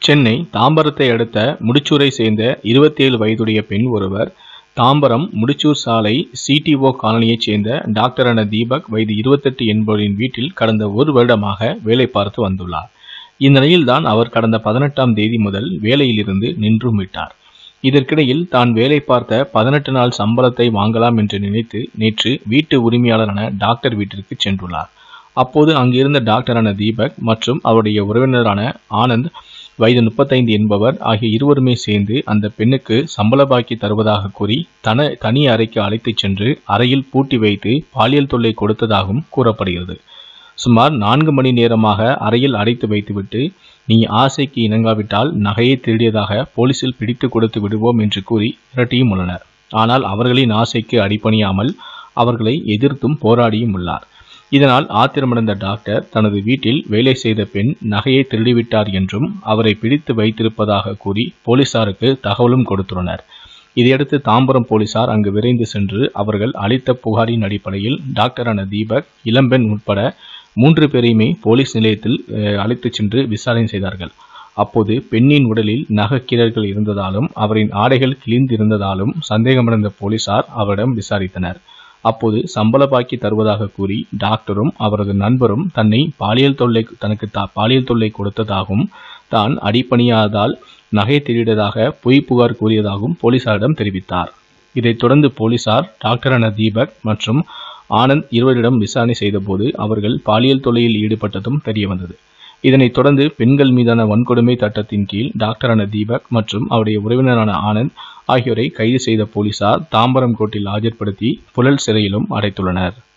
சென்னை தாம்பரத்தை அடுத்த முடிச்சூரை சேர்ந்த இருபத்தி ஏழு வயதுடைய பெண் ஒருவர் தாம்பரம் முடிச்சூர் சாலை சிடிஓ காலனியைச் சேர்ந்த டாக்டரான தீபக் வயது இருபத்தெட்டு என்பவரின் வீட்டில் கடந்த ஒரு வருடமாக வேலை பார்த்து வந்துள்ளார் இந்த நிலையில்தான் அவர் கடந்த பதினெட்டாம் தேதி முதல் வேலையிலிருந்து நின்றும் விட்டார் இதற்கிடையில் தான் வேலை பார்த்த பதினெட்டு நாள் சம்பளத்தை வாங்கலாம் என்று நினைத்து நேற்று வீட்டு உரிமையாளரான டாக்டர் வீட்டிற்கு சென்றுள்ளார் அப்போது அங்கிருந்த டாக்டரான தீபக் மற்றும் அவருடைய உறவினரான ஆனந்த் வயது முப்பத்தைந்து என்பவர் ஆகிய இருவருமே சேர்ந்து அந்த பெண்ணுக்கு சம்பள பாக்கி தருவதாக கூறி தன தனி அறைக்கு அழைத்துச் சென்று அறையில் பூட்டி வைத்து பாலியல் தொல்லை கொடுத்ததாகவும் கூறப்படுகிறது சுமார் நான்கு மணி நேரமாக அறையில் அடைத்து வைத்துவிட்டு நீ ஆசைக்கு இணங்காவிட்டால் நகையை திருடியதாக போலீசில் பிடித்து கொடுத்து விடுவோம் என்று கூறி மிரட்டியும் உள்ளனர் ஆனால் அவர்களின் ஆசைக்கு அடிபணியாமல் அவர்களை எதிர்த்தும் போராடியும் உள்ளார் இதனால் ஆத்திரமடைந்த டாக்டர் தனது வீட்டில் வேலை செய்த பெண் நகையை திருடிவிட்டார் என்றும் அவரை பிடித்து வைத்திருப்பதாக கூறி போலீசாருக்கு தகவலும் கொடுத்துள்ளனர் இதையடுத்து தாம்பரம் போலீசார் அங்கு விரைந்து சென்று அவர்கள் அளித்த புகாரின் அடிப்படையில் டாக்டரான தீபக் இளம்பெண் உட்பட மூன்று பேரையுமே போலீஸ் நிலையத்தில் அஹ், அழைத்துச் சென்று விசாரணை செய்தார்கள் அப்போது பெண்ணின் உடலில் நகைக்கீரல்கள் இருந்ததாலும் அவரின் ஆடைகள் கிழிந்திருந்ததாலும் சந்தேகமடைந்த போலீசார் அவரிடம் விசாரித்தனர் அப்போது சம்பள பாக்கி தருவதாக கூறி டாக்டரும் அவரது நண்பரும் தன்னை பாலியல் தொல்லை தனக்கு தா பாலியல் தொல்லை கொடுத்ததாகவும் தான் அடிப்பணியாததால் நகை திருடியதாக பொய் புகார் கூறியதாகவும் போலீசாரிடம் தெரிவித்தார் இதைத் தொடர்ந்து போலீசார் டாக்டரான தீபக் மற்றும் ஆனந்த் இருவரிடம் விசாரணை செய்தபோது அவர்கள் பாலியல் தொல்லையில் ஈடுபட்டதும் தெரியவந்தது இதனைத் தொடர்ந்து பெண்கள் மீதான வன்கொடுமை சட்டத்தின் கீழ் டாக்டரான தீபக் மற்றும் அவருடைய உறவினரான ஆனந்த் ஆகியோரை கைது செய்த போலீசார் தாம்பரம் கோர்ட்டில் ஆஜர்படுத்தி புழல் சிறையிலும் அடைத்துள்ளனர்